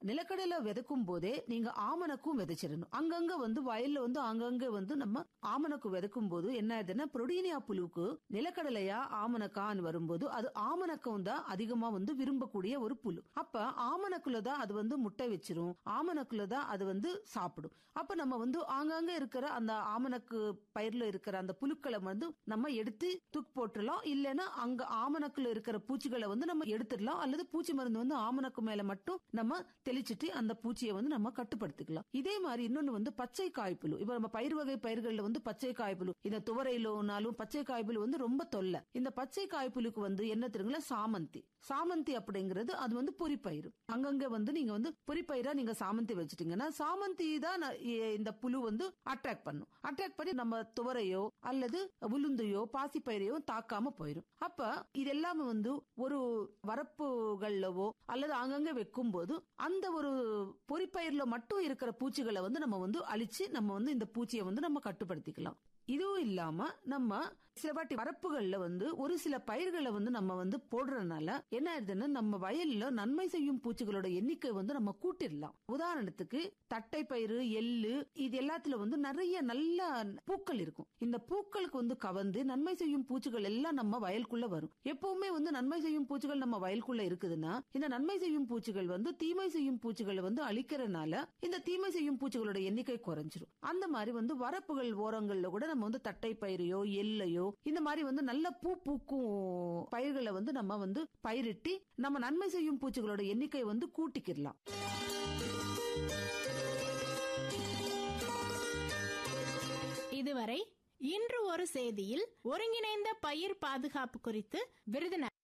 நிலக்கடலை விதைக்கும் போதே நீங்க ஆமணக்கும் விதைச்சிடணும் அங்கங்க வந்து வயல்ல வந்து அங்கங்க வந்து நம்ம ஆமணக்கு விதைக்கும் போது என்ன ஆயிடுதுன்னா புரோடீனியா புழுவுக்கு நிலக்கடலையா ஆமணக்கான்னு வரும்போது அது ஆமணக்கம் தான் அதிகமா வந்து விரும்பக்கூடிய ஒரு புழு அப்ப ஆமணக்குல தான் அது வந்து முட்டை வச்சிரும் ஆமணக்குல தான் அது வந்து சாப்பிடும் அப்ப நம்ம வந்து ஆங்காங்க இருக்கிற அந்த ஆமணக்கு பயிர்ல இருக்கிற அந்த புழுக்களை வந்து நம்ம எடுத்து தூக்கி போட்டுடலாம் இல்லைன்னா அங்க ஆமணக்குல இருக்கிற பூச்சிகளை வந்து நம்ம எடுத்துடலாம் அல்லது பூச்சி மருந்து வந்து ஆமணக்கு மேல மட்டும் நம்ம தெளிச்சிட்டு அந்த பூச்சியை வந்து நம்ம கட்டுப்படுத்திக்கலாம் இதே மாதிரி இன்னொன்னு வந்து பச்சை காய்ப்புழு இப்ப நம்ம பயிர் வகை பயிர்கள்ல வந்து பச்சை காய்ப்புழு இந்த துவரையிலோனாலும் பச்சை காய்ப்புழு வந்து ரொம்ப தொல்லை இந்த பச்சை காய்ப்புழுக்கு வந்து என்ன தெரியுங்களா சாமந்தி சாமந்தி அப்படிங்கிறது அது வந்து பொறிப்பயிர் அங்கங்க வந்து நீங்க வந்து பொறிப்பயிரா நீங்க சாமந்தி வச்சுட்டீங்கன்னா சாமந்தி தான் ந- இ- இந்த புழு வந்து அட்ராக்ட் பண்ணும் அட்ராக்ட் பண்ணி நம்ம துவரையோ அல்லது உளுந்தையோ பாசிப்பயிரையோ தாக்காம போயிடும் அப்ப இது எல்லாமே வந்து ஒரு வரப்புகள்லவோ அல்லது அங்கங்க வைக்கும் போது அந்த ஒரு பொறிப்பயிர்ல மட்டும் இருக்கிற பூச்சிகளை வந்து நம்ம வந்து அழிச்சு நம்ம வந்து இந்த பூச்சியை வந்து நம்ம கட்டுப்படுத்திக்கலாம் இதுவும் இல்லாம நம்ம சில வாட்டி வரப்புகள்ல வந்து ஒரு சில பயிர்களை வந்து நம்ம வந்து போடுறதுனால என்ன ஆயிடுதுன்னா நம்ம வயல்ல நன்மை செய்யும் பூச்சிகளோட எண்ணிக்கை வந்து நம்ம கூட்டிடலாம் உதாரணத்துக்கு தட்டை பயிறு எள்ளு இது எல்லாத்துல வந்து நிறைய நல்ல பூக்கள் இருக்கும் இந்த பூக்களுக்கு வந்து கவர்ந்து நன்மை செய்யும் பூச்சிகள் எல்லாம் நம்ம வயலுக்குள்ள வரும் எப்பவுமே வந்து நன்மை செய்யும் பூச்சிகள் நம்ம வயலுக்குள்ள இருக்குதுன்னா இந்த நன்மை செய்யும் பூச்சிகள் வந்து தீமை செய்யும் பூச்சிகளை வந்து அழிக்கிறதுனால இந்த தீமை செய்யும் பூச்சிகளோட எண்ணிக்கை குறைஞ்சிரும் அந்த மாதிரி வந்து வரப்புகள் ஓரங்கள்ல கூட நம்ம வந்து தட்டை பயிரையோ எள்ளையோ இந்த மாதிரி வந்து நல்ல பூ பூக்கும் பயிர்களை வந்து நம்ம வந்து பயிரிட்டி நம்ம நன்மை செய்யும் பூச்சிகளோட எண்ணிக்கை வந்து கூட்டிக்கிடலாம் இதுவரை இன்று ஒரு செய்தியில் ஒருங்கிணைந்த பயிர் பாதுகாப்பு குறித்து விருதுநகர்